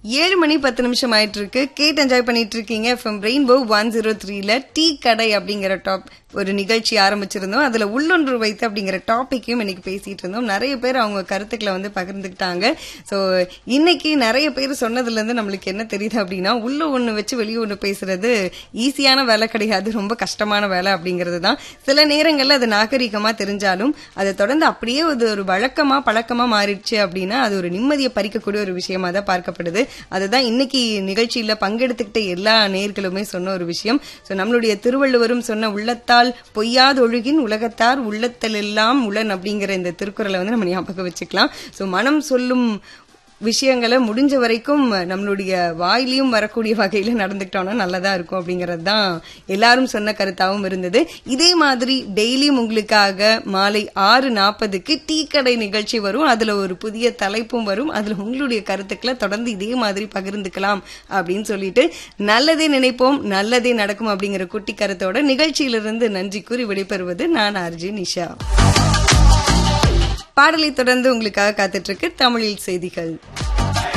ஏழு மணி பத்து நிமிஷம் ஆயிட்டு இருக்கு கேட் என்ஜாய் பண்ணிட்டு இருக்கீங்க ஃப்ரம் ரெயின்போ ஒன் ஜீரோ த்ரீல டீ கடை அப்படிங்கிற டாப் ஒரு நிகழ்ச்சி ஆரம்பிச்சிருந்தோம் அதுல உள்ளொன்று வைத்து அப்படிங்கிற டாபிக்கையும் இன்னைக்கு பேசிட்டு இருந்தோம் நிறைய பேர் அவங்க கருத்துக்களை வந்து பகிர்ந்துக்கிட்டாங்க சோ இன்னைக்கு நிறைய பேர் சொன்னதுல இருந்து நம்மளுக்கு என்ன தெரியுது அப்படின்னா உள்ள ஒண்ணு வச்சு வெளியே ஒண்ணு பேசுறது ஈஸியான வேலை கிடையாது ரொம்ப கஷ்டமான வேலை அப்படிங்கிறது தான் சில நேரங்கள்ல அது நாகரிகமா தெரிஞ்சாலும் அதை தொடர்ந்து அப்படியே அது ஒரு வழக்கமா பழக்கமா மாறிடுச்சு அப்படின்னா அது ஒரு நிம்மதியை பறிக்கக்கூடிய ஒரு விஷயமா தான் பார்க்கப்படுது அதுதான் இன்னைக்கு நிகழ்ச்சியில பங்கெடுத்துக்கிட்ட எல்லா நேர்களுமே சொன்ன ஒரு விஷயம் சோ நம்மளுடைய திருவள்ளுவரும் சொன்ன உள்ளத்தால் பொய்யாது ஒழுகின் உலகத்தார் உள்ளத்தலெல்லாம் உளன் அப்படிங்கிற இந்த திருக்குறளை வந்து நம்ம ஞாபகம் வச்சுக்கலாம் சோ மனம் சொல்லும் விஷயங்களை முடிஞ்ச வரைக்கும் நம்மளுடைய வாயிலையும் வரக்கூடிய வகையில நடந்துக்கிட்டோம்னா நல்லதா இருக்கும் அப்படிங்கறது தான் எல்லாரும் சொன்ன கருத்தாவும் இருந்தது இதே மாதிரி டெய்லியும் உங்களுக்காக மாலை ஆறு நாற்பதுக்கு டீ கடை நிகழ்ச்சி வரும் அதுல ஒரு புதிய தலைப்பும் வரும் அதுல உங்களுடைய கருத்துக்களை தொடர்ந்து இதே மாதிரி பகிர்ந்துக்கலாம் அப்படின்னு சொல்லிட்டு நல்லதே நினைப்போம் நல்லதே நடக்கும் அப்படிங்கிற குட்டி கருத்தோட நிகழ்ச்சியிலிருந்து நன்றி கூறி விடைபெறுவது நான் ஆர்ஜி நிஷா பாடலை தொடர்ந்து உங்களுக்காக காத்துட்டு இருக்கு தமிழில் செய்திகள்